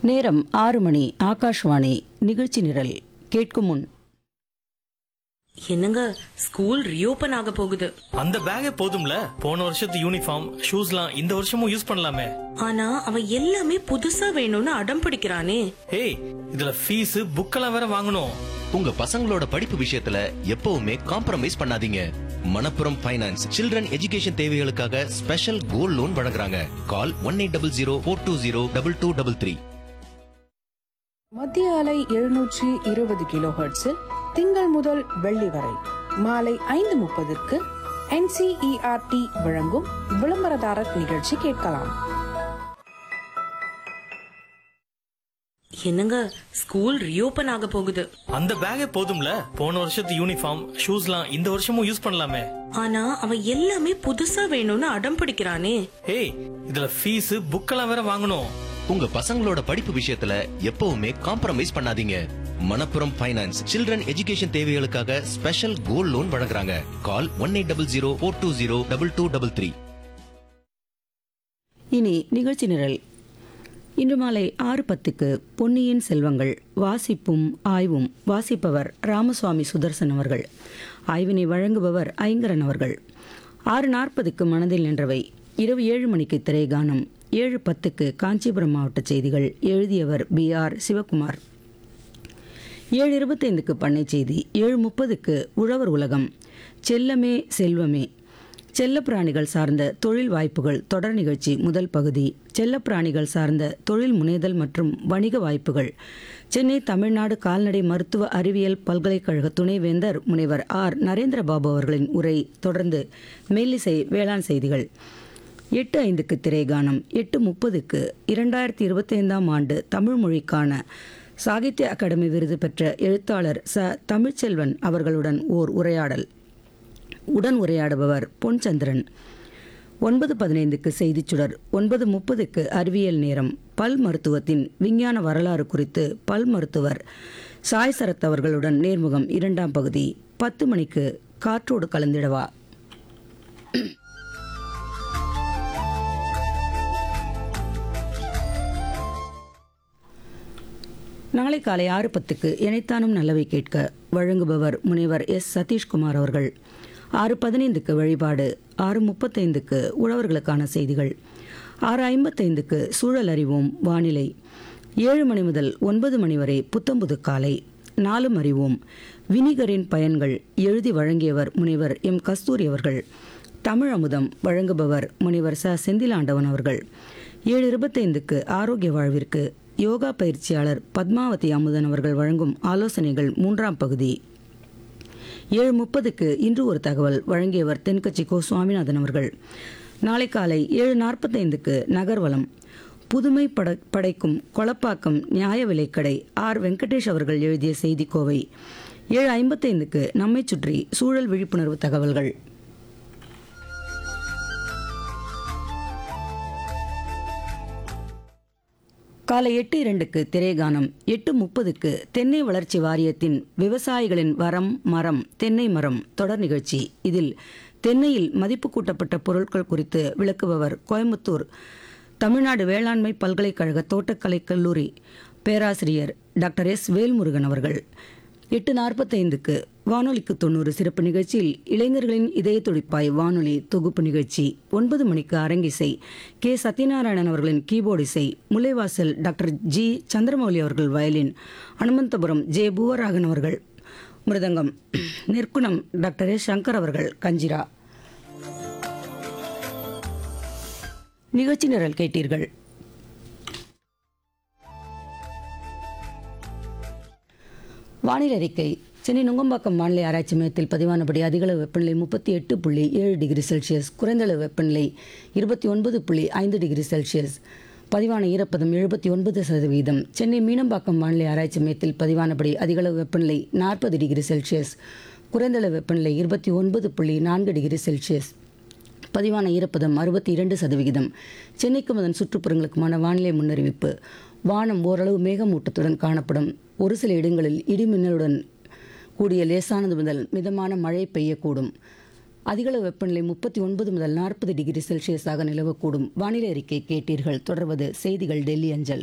நேரம் ஆறு மணி ஆகாஷ்வாணி நிகழ்ச்சி நிரல் கேட்கும் முன் என்னங்க ஸ்கூல் ரீஓபன் ஆக போகுது அந்த பேக்கே போதும்ல போன வருஷத்து யூனிஃபார்ம் ஷூஸ்லாம் இந்த வருஷமும் யூஸ் பண்ணலாமே ஆனா அவன் எல்லாமே புதுசா வேணும்னு அடம் பிடிக்கிறானே ஏய் இதுல ஃபீஸ் புக்கெல்லாம் வேற வாங்கணும் உங்க பசங்களோட படிப்பு விஷயத்துல எப்பவுமே காம்ப்ரமைஸ் பண்ணாதீங்க மணப்புரம் ஃபைனான்ஸ் சில்ட்ரன் எஜுகேஷன் தேவைகளுக்காக ஸ்பெஷல் கோல்ட் லோன் வழங்குறாங்க call one eight double zero four two zero double two double three மத்திய அலை எழுநூற்றி இருபது கிலோ ஹெர்ட்ஸில் திங்கள் முதல் வெள்ளி வரை மாலை ஐந்து முப்பதுக்கு என்சிஇஆர்டி வழங்கும் விளம்பரதாரர் நிகழ்ச்சி கேட்கலாம் என்னங்க ஸ்கூல் ரீஓபன் ஆக போகுது அந்த பேக்கே போதும்ல போன வருஷத்து யூனிஃபார்ம் ஷூஸ்லாம் இந்த வருஷமும் யூஸ் பண்ணலாமே ஆனா அவன் எல்லாமே புதுசா வேணும்னு அடம் பிடிக்கிறானே ஏய் இதுல ஃபீஸ் புக்கெல்லாம் வேற வாங்கணும் உங்க பசங்களோட படிப்பு விஷயத்துல எப்பவுமே காம்ப்ரமைஸ் பண்ணாதீங்க மணப்புரம் ஃபைனான்ஸ் சில்ட்ரன் எஜுகேஷன் தேவைகளுக்காக ஸ்பெஷல் கோல்ட் லோன் வழங்குறாங்க call one eight double zero four two zero double two double three இனி நிகழ்ச்சி நிரல் இன்று மாலை ஆறு பத்துக்கு பொன்னியின் செல்வங்கள் வாசிப்பும் ஆய்வும் வாசிப்பவர் ராமசுவாமி சுதர்சன் அவர்கள் ஆய்வினை வழங்குபவர் ஐங்கரன் அவர்கள் ஆறு நாற்பதுக்கு மனதில் நின்றவை இரவு ஏழு மணிக்கு திரைகானம் ஏழு பத்துக்கு காஞ்சிபுரம் மாவட்ட செய்திகள் எழுதியவர் பி ஆர் சிவகுமார் ஏழு இருபத்தைந்துக்கு பண்ணை செய்தி ஏழு முப்பதுக்கு உழவர் உலகம் செல்லமே செல்வமே செல்லப்பிராணிகள் சார்ந்த தொழில் வாய்ப்புகள் தொடர் நிகழ்ச்சி முதல் பகுதி செல்லப்பிராணிகள் சார்ந்த தொழில் முனைதல் மற்றும் வணிக வாய்ப்புகள் சென்னை தமிழ்நாடு கால்நடை மருத்துவ அறிவியல் பல்கலைக்கழக துணைவேந்தர் முனைவர் ஆர் நரேந்திரபாபு அவர்களின் உரை தொடர்ந்து மெல்லிசை வேளாண் செய்திகள் எட்டு ஐந்துக்கு திரைகானம் எட்டு முப்பதுக்கு இரண்டாயிரத்தி இருபத்தைந்தாம் ஆண்டு தமிழ் மொழிக்கான சாகித்ய அகாடமி விருது பெற்ற எழுத்தாளர் ச தமிழ்ச்செல்வன் அவர்களுடன் ஓர் உரையாடல் உடன் உரையாடுபவர் பொன்சந்திரன் ஒன்பது பதினைந்துக்கு செய்திச் சுடர் ஒன்பது முப்பதுக்கு அறிவியல் நேரம் பல் மருத்துவத்தின் விஞ்ஞான வரலாறு குறித்து பல் மருத்துவர் சாய் சரத் அவர்களுடன் நேர்முகம் இரண்டாம் பகுதி பத்து மணிக்கு காற்றோடு கலந்திடவா நாளை காலை ஆறு பத்துக்கு இணைத்தானும் நல்லவை கேட்க வழங்குபவர் முனைவர் எஸ் சதீஷ்குமார் அவர்கள் ஆறு பதினைந்துக்கு வழிபாடு ஆறு முப்பத்தைந்துக்கு உழவர்களுக்கான செய்திகள் ஆறு ஐம்பத்தைந்துக்கு சூழல் அறிவோம் வானிலை ஏழு மணி முதல் ஒன்பது மணி வரை புத்தம்புது காலை நாலும் அறிவோம் வினிகரின் பயன்கள் எழுதி வழங்கியவர் முனைவர் எம் கஸ்தூரி அவர்கள் தமிழ் அமுதம் வழங்குபவர் முனைவர் ச செந்திலாண்டவன் அவர்கள் ஏழு இருபத்தைந்துக்கு ஆரோக்கிய வாழ்விற்கு யோகா பயிற்சியாளர் பத்மாவதி அமுதன் அவர்கள் வழங்கும் ஆலோசனைகள் மூன்றாம் பகுதி ஏழு முப்பதுக்கு இன்று ஒரு தகவல் வழங்கியவர் தென்கட்சி கோ சுவாமிநாதன் அவர்கள் நாளை காலை ஏழு நாற்பத்தைந்துக்கு நகர்வலம் புதுமை பட படைக்கும் கொளப்பாக்கம் நியாய விலைக்கடை ஆர் வெங்கடேஷ் அவர்கள் எழுதிய செய்திக்கோவை ஏழு ஐம்பத்தைந்துக்கு நம்மை சுற்றி சூழல் விழிப்புணர்வு தகவல்கள் காலை எட்டு இரண்டுக்கு திரைகானம் எட்டு முப்பதுக்கு தென்னை வளர்ச்சி வாரியத்தின் விவசாயிகளின் வரம் மரம் தென்னை மரம் தொடர் நிகழ்ச்சி இதில் தென்னையில் மதிப்பு கூட்டப்பட்ட பொருட்கள் குறித்து விளக்குபவர் கோயம்புத்தூர் தமிழ்நாடு வேளாண்மை பல்கலைக்கழக தோட்டக்கலை கல்லூரி பேராசிரியர் டாக்டர் எஸ் வேல்முருகன் அவர்கள் எட்டு நாற்பத்தைந்துக்கு வானொலிக்கு தொண்ணூறு சிறப்பு நிகழ்ச்சியில் இளைஞர்களின் இதய துடிப்பாய் வானொலி தொகுப்பு நிகழ்ச்சி ஒன்பது மணிக்கு அரங்கிசை கே சத்யநாராயணன் அவர்களின் கீபோர்டு இசை முல்லைவாசல் டாக்டர் ஜி சந்திரமௌலி அவர்கள் வயலின் அனுமந்தபுரம் ஜே பூவராகன் அவர்கள் மிருதங்கம் நெற்குணம் டாக்டர் எஸ் சங்கர் அவர்கள் கஞ்சிரா நிகழ்ச்சி நிரல் கேட்டீர்கள் வானிலை அறிக்கை சென்னை நுங்கம்பாக்கம் வானிலை ஆராய்ச்சி மையத்தில் பதிவானபடி அதிகளவு வெப்பநிலை முப்பத்தி எட்டு புள்ளி ஏழு டிகிரி செல்சியஸ் குறைந்தளவு வெப்பநிலை இருபத்தி ஒன்பது புள்ளி ஐந்து டிகிரி செல்சியஸ் பதிவான ஈரப்பதம் எழுபத்தி ஒன்பது சதவீதம் சென்னை மீனம்பாக்கம் வானிலை ஆராய்ச்சி மையத்தில் பதிவானபடி அதிகளவு வெப்பநிலை நாற்பது டிகிரி செல்சியஸ் குறைந்தளவு வெப்பநிலை இருபத்தி ஒன்பது புள்ளி நான்கு டிகிரி செல்சியஸ் பதிவான ஈரப்பதம் அறுபத்தி இரண்டு சதவிகிதம் சென்னைக்கும் அதன் சுற்றுப்புறங்களுக்குமான வானிலை முன்னறிவிப்பு வானம் ஓரளவு மேகமூட்டத்துடன் காணப்படும் ஒரு சில இடங்களில் இடிமின்னலுடன் கூடிய லேசானது முதல் மிதமான மழை பெய்யக்கூடும் அதிகளவு வெப்பநிலை முப்பத்தி ஒன்பது முதல் நாற்பது டிகிரி செல்சியஸாக நிலவக்கூடும் வானிலை அறிக்கை கேட்டீர்கள் தொடர்வது செய்திகள் டெல்லி அஞ்சல்